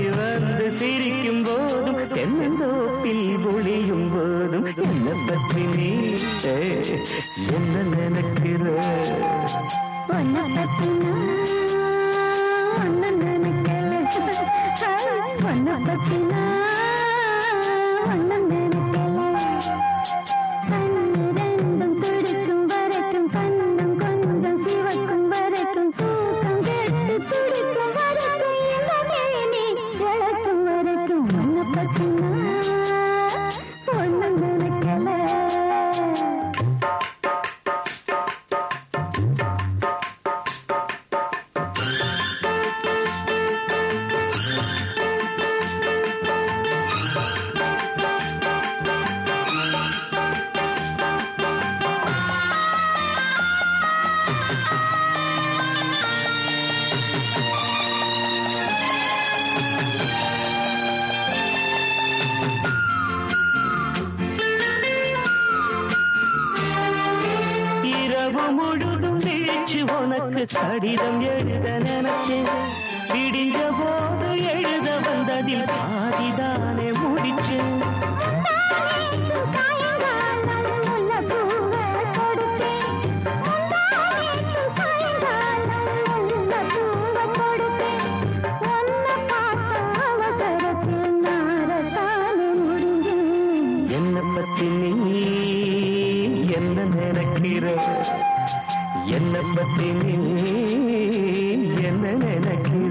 வந்து சிரிக்கும் போதும் தென்னந்தோப்பில் ஒளியும் போதும் என்ன பற்றி நீ ஏ, என்ன நினைக்கிற உன்னை பத்தி நான் ஒண்ணு நினைக்கல. உன்னை பத்தி நான் ஒண்ணு நினைக்கல. கண்ணு ரெண்டும் துடிக்கும் வரைக்கும் கண்ணும் கொஞ்சம் சிவக்கும் வரைக்கும் தூக்கம் கெட்டு துடிக்கும் வரைக்கும் இந்த மேனி இழக்கும் வரைக்கும் உன்னை பத்தி நான் ஒண்ணு நினைக்கல இரவு முழுதும் விழிச்சு உனக்கு கடிதம் எழுத நினைச்சேன் விடிஞ்ச போது எழுத வந்ததில் பாதிதானே முடிச்சேன் என்ன பத்தி நீ என்ன நினைக்கிற என்ன பத்தி நீ என்ன நினைக்கிற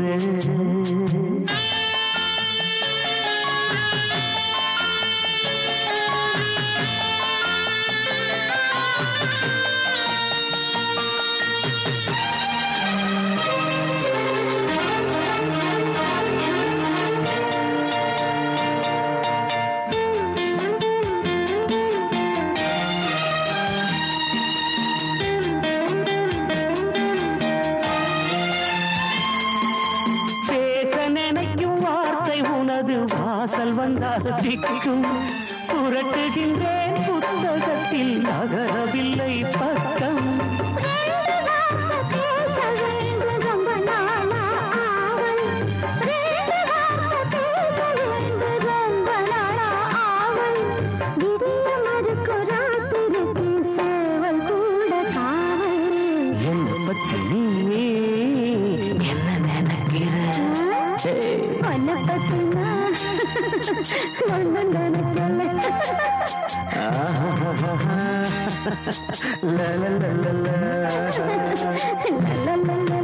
பேச நினைக்கும் வார்த்தை உனது வாசல் வந்தால் திக்கும் புரட்டுகின்றேன் புத்தகத்தில் நகரவில்லை பக்கம் என்ன பத்தி நீ என்ன நினைக்கிற ஏய், உன்னை பத்தி நான் ஒண்ணு நினைக்கல ஆஹா. லா, லா, லா, லா, லா. la la la la